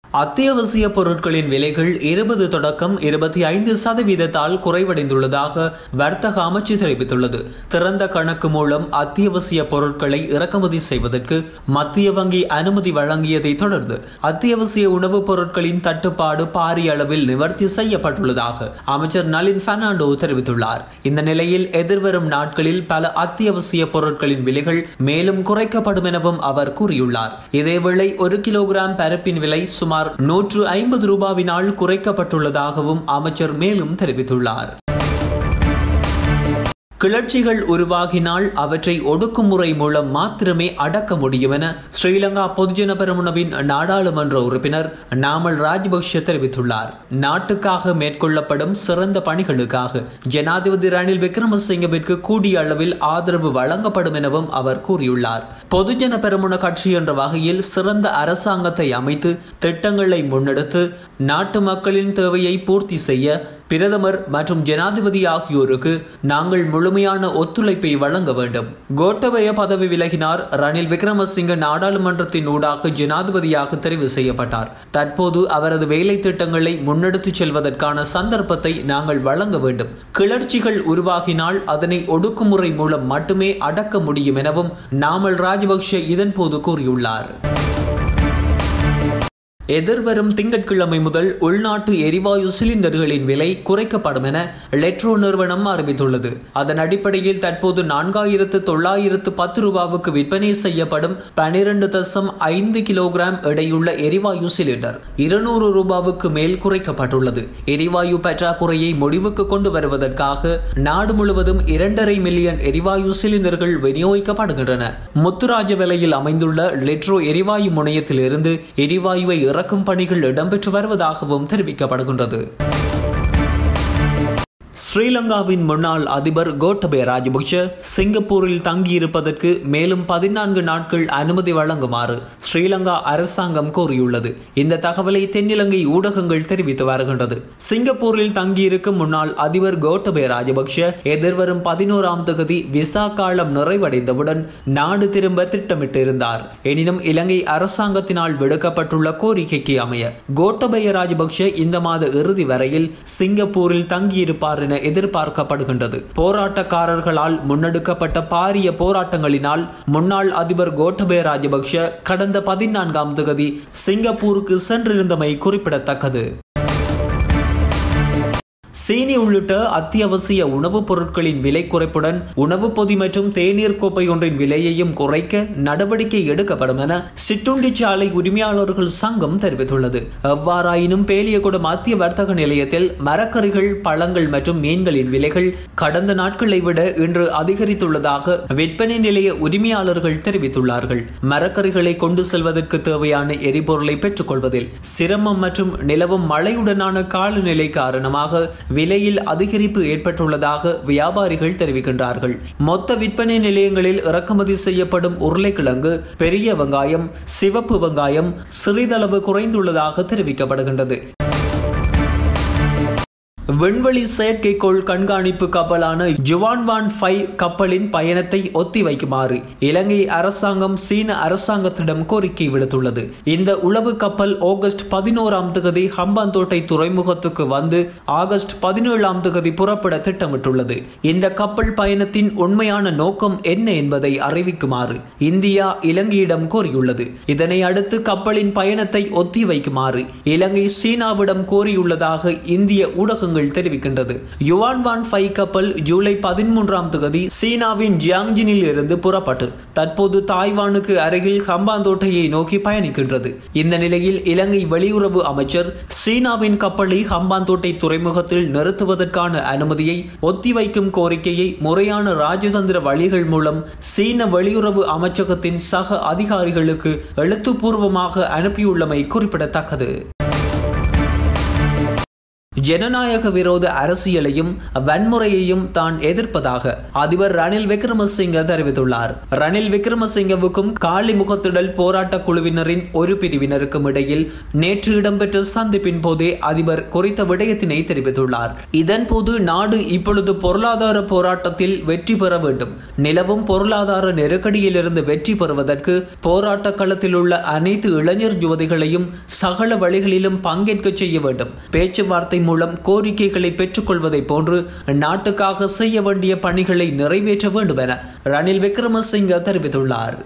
அத்தியாவசிய பொருட்களின் விலைகள் இருபது தொடக்கம் இருபத்தி ஐந்து சதவீதத்தால் குறைவடைந்துள்ளதாக வர்த்தக அமைச்சு தெரிவித்துள்ளது திறந்த கணக்கு மூலம் அத்தியாவசிய பொருட்களை இறக்குமதி செய்வதற்கு மத்திய வங்கி அனுமதி வழங்கியதை தொடர்ந்து அத்தியாவசிய உணவுப் பொருட்களின் தட்டுப்பாடு பாரிய அளவில் நிவர்த்தி செய்யப்பட்டுள்ளதாக அமைச்சர் நளின் பெர்னாண்டோ தெரிவித்துள்ளார் இந்த நிலையில் எதிர்வரும் நாட்களில் பல அத்தியாவசிய பொருட்களின் விலைகள் மேலும் குறைக்கப்படும் எனவும் அவர் கூறியுள்ளார் இதேவேளை ஒரு கிலோகிராம் பருப்பின் விலை சுமார் நூற்று ஐம்பது ரூபாவினால் குறைக்கப்பட்டுள்ளதாகவும் அமைச்சர் மேலும் தெரிவித்துள்ளார் கிளர்ச்சிகள் உருவாகினால் அவற்றை ஒடுக்குமுறை மூலம் மாத்திரமே அடக்க முடியும் என ஸ்ரீலங்கா பொதுஜன பெரமுனவின் நாடாளுமன்ற உறுப்பினர் நாமல் ராஜபக்ஷ தெரிவித்துள்ளார் நாட்டுக்காக மேற்கொள்ளப்படும் சிறந்த பணிகளுக்காக ஜனாதிபதி ரணில் விக்ரமசிங்கவிற்கு கூடிய அளவில் ஆதரவு வழங்கப்படும் எனவும் அவர் கூறியுள்ளார் பொதுஜன பெரமுன கட்சி என்ற வகையில் சிறந்த அரசாங்கத்தை அமைத்து திட்டங்களை முன்னெடுத்து நாட்டு மக்களின் தேவையை பூர்த்தி செய்ய பிரதமர் மற்றும் ஜனாதிபதி ஆகியோருக்கு நாங்கள் முழுமையான ஒத்துழைப்பை வழங்க வேண்டும் கோட்டபய பதவி விலகினார் ரணில் விக்ரமசிங்க நாடாளுமன்றத்தின் ஊடாக ஜனாதிபதியாக தெரிவு செய்யப்பட்டார் தற்போது அவரது வேலை திட்டங்களை முன்னெடுத்துச் செல்வதற்கான சந்தர்ப்பத்தை நாங்கள் வழங்க வேண்டும் கிளர்ச்சிகள் உருவாகினால் அதனை ஒடுக்குமுறை மூலம் மட்டுமே அடக்க முடியும் எனவும் நாமல் ராஜபக்ஷ இதன்போது கூறியுள்ளார் எதிர்வரும் திங்கட்கிழமை முதல் உள்நாட்டு எரிவாயு சிலிண்டர்களின் விலை குறைக்கப்படும் என லெட்ரோ நிறுவனம் அறிவித்துள்ளது அதன் அடிப்படையில் தற்போது நான்காயிரத்து தொள்ளாயிரத்து பத்து ரூபாவுக்கு விற்பனை செய்யப்படும் பனிரெண்டு தசம் ஐந்து கிலோகிராம் எடையுள்ள எரிவாயு சிலிண்டர் இருநூறு ரூபாவுக்கு மேல் குறைக்கப்பட்டுள்ளது எரிவாயு பற்றாக்குறையை முடிவுக்கு கொண்டு வருவதற்காக நாடு முழுவதும் இரண்டரை மில்லியன் எரிவாயு சிலிண்டர்கள் விநியோகிக்கப்படுகின்றன முத்துராஜ விலையில் அமைந்துள்ள லெட்ரோ எரிவாயு முனையத்தில் இருந்து எரிவாயுவை இறக்கும் பணிகள் இடம்பெற்று வருவதாகவும் தெரிவிக்கப்படுகின்றது ஸ்ரீலங்காவின் முன்னாள் அதிபர் கோட்டபய ராஜபக்ஷ சிங்கப்பூரில் தங்கியிருப்பதற்கு மேலும் பதினான்கு நாட்கள் அனுமதி வழங்குமாறு ஸ்ரீலங்கா அரசாங்கம் கோரியுள்ளது இந்த தகவலை தென்னிலங்கை ஊடகங்கள் தெரிவித்து வருகின்றது சிங்கப்பூரில் தங்கியிருக்கும் முன்னாள் அதிபர் கோட்டபய ராஜபக்ஷ எதிர்வரும் பதினோராம் தேதி விசா காலம் நிறைவடைந்தவுடன் நாடு திரும்ப திட்டமிட்டிருந்தார் எனினும் இலங்கை அரசாங்கத்தினால் விடுக்கப்பட்டுள்ள கோரிக்கைக்கு அமைய கோட்டபய ராஜபக்ஷ இந்த மாத இறுதி வரையில் சிங்கப்பூரில் தங்கியிருப்பார் என எதிர்பார்க்கப்படுகின்றது போராட்டக்காரர்களால் முன்னெடுக்கப்பட்ட பாரிய போராட்டங்களினால் முன்னாள் அதிபர் கோட்டபய ராஜபக்ஷ கடந்த பதினான்காம் தேதி சிங்கப்பூருக்கு சென்றிருந்தமை குறிப்பிடத்தக்கது சீனி உள்ளிட்ட அத்தியாவசிய உணவுப் பொருட்களின் விலை குறைப்புடன் உணவுப் பொதி மற்றும் தேநீர் கோப்பை ஒன்றின் விலையையும் குறைக்க நடவடிக்கை எடுக்கப்படும் என சிற்றுண்டி சாலை உரிமையாளர்கள் சங்கம் தெரிவித்துள்ளது எவ்வாறாயினும் பேலியகுட மத்திய வர்த்தக நிலையத்தில் மரக்கறிகள் பழங்கள் மற்றும் மீன்களின் விலைகள் கடந்த நாட்களை விட இன்று அதிகரித்துள்ளதாக விற்பனை நிலைய உரிமையாளர்கள் தெரிவித்துள்ளார்கள் மரக்கறிகளை கொண்டு செல்வதற்கு தேவையான எரிபொருளை பெற்றுக் கொள்வதில் சிரமம் மற்றும் நிலவும் மழையுடனான காலநிலை காரணமாக விலையில் அதிகரிப்பு ஏற்பட்டுள்ளதாக வியாபாரிகள் தெரிவிக்கின்றார்கள் மொத்த விற்பனை நிலையங்களில் இறக்குமதி செய்யப்படும் உருளைக்கிழங்கு பெரிய வெங்காயம் சிவப்பு வெங்காயம் சிறிதளவு குறைந்துள்ளதாக தெரிவிக்கப்படுகின்றது விண்வெளி செயற்கைக்கோள் கண்காணிப்பு கப்பலான ஜுவான்வான் ஃபைவ் கப்பலின் பயணத்தை ஒத்திவைக்குமாறு இலங்கை அரசாங்கம் சீன அரசாங்கத்திடம் கோரிக்கை விடுத்துள்ளது இந்த உளவு கப்பல் ஆகஸ்ட் பதினோராம் தேதி ஹம்பாந்தோட்டை துறைமுகத்துக்கு வந்து ஆகஸ்ட் பதினேழாம் தேதி புறப்பட திட்டமிட்டுள்ளது இந்த கப்பல் பயணத்தின் உண்மையான நோக்கம் என்ன என்பதை அறிவிக்குமாறு இந்தியா இலங்கையிடம் கோரியுள்ளது இதனை அடுத்து கப்பலின் பயணத்தை ஒத்திவைக்குமாறு இலங்கை சீனாவிடம் கோரியுள்ளதாக இந்திய ஊடகங்கள் தகவல்கள் தெரிவிக்கின்றது யுவான் வான் ஃபை கப்பல் ஜூலை பதிமூன்றாம் தேதி சீனாவின் ஜியாங்ஜினில் இருந்து புறப்பட்டு தற்போது தாய்வானுக்கு அருகில் ஹம்பாந்தோட்டையை நோக்கி பயணிக்கின்றது இந்த நிலையில் இலங்கை வெளியுறவு அமைச்சர் சீனாவின் கப்பலை ஹம்பாந்தோட்டை துறைமுகத்தில் நிறுத்துவதற்கான அனுமதியை ஒத்திவைக்கும் கோரிக்கையை முறையான ராஜதந்திர வழிகள் மூலம் சீன வெளியுறவு அமைச்சகத்தின் சக அதிகாரிகளுக்கு எழுத்துப்பூர்வமாக அனுப்பியுள்ளமை குறிப்பிடத்தக்கது ஜனநாயக விரோத அரசியலையும் வன்முறையையும் தான் எதிர்ப்பதாக அதிபர் ரணில் விக்ரமசிங்க தெரிவித்துள்ளார் ரணில் விக்ரமசிங்கவுக்கும் காலி முகத்திடல் போராட்ட குழுவினரின் ஒரு பிரிவினருக்கும் இடையில் நேற்று இடம்பெற்ற சந்திப்பின் போதே அதிபர் குறித்த விடயத்தினை தெரிவித்துள்ளார் இதன்போது நாடு இப்பொழுது பொருளாதார போராட்டத்தில் வெற்றி பெற வேண்டும் நிலவும் பொருளாதார நெருக்கடியிலிருந்து வெற்றி பெறுவதற்கு போராட்ட களத்தில் உள்ள அனைத்து இளைஞர் யுவதிகளையும் சகல வழிகளிலும் பங்கேற்க செய்ய வேண்டும் பேச்சுவார்த்தை மூலம் கோரிக்கைகளை பெற்றுக்கொள்வதை போன்று நாட்டுக்காக செய்ய வேண்டிய பணிகளை நிறைவேற்ற வேண்டும் என ரணில் விக்ரமசிங்க தெரிவித்துள்ளார்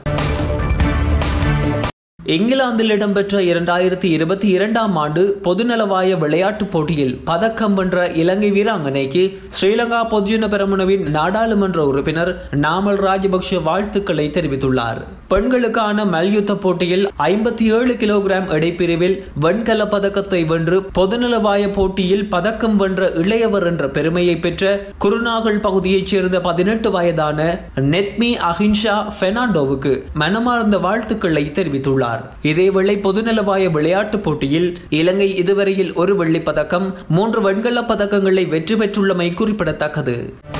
இங்கிலாந்தில் இடம்பெற்ற இரண்டாயிரத்தி இருபத்தி இரண்டாம் ஆண்டு பொதுநலவாய விளையாட்டுப் போட்டியில் பதக்கம் வென்ற இலங்கை வீராங்கனைக்கு ஸ்ரீலங்கா பொதுஜன பெரமுனவின் நாடாளுமன்ற உறுப்பினர் நாமல் ராஜபக்ஷ வாழ்த்துக்களை தெரிவித்துள்ளார் பெண்களுக்கான மல்யுத்த போட்டியில் ஐம்பத்தி ஏழு கிலோகிராம் எடைப்பிரிவில் வெண்கல பதக்கத்தை வென்று பொதுநலவாய போட்டியில் பதக்கம் வென்ற இளையவர் என்ற பெருமையை பெற்ற குருநாகல் பகுதியைச் சேர்ந்த பதினெட்டு வயதான நெத்மி அஹின்ஷா பெர்னாண்டோவுக்கு மனமார்ந்த வாழ்த்துக்களை தெரிவித்துள்ளார் இதேவேளை பொதுநலவாய விளையாட்டுப் போட்டியில் இலங்கை இதுவரையில் ஒரு வெள்ளிப் பதக்கம் மூன்று வெண்கலப் பதக்கங்களை வெற்றி பெற்றுள்ளமை குறிப்பிடத்தக்கது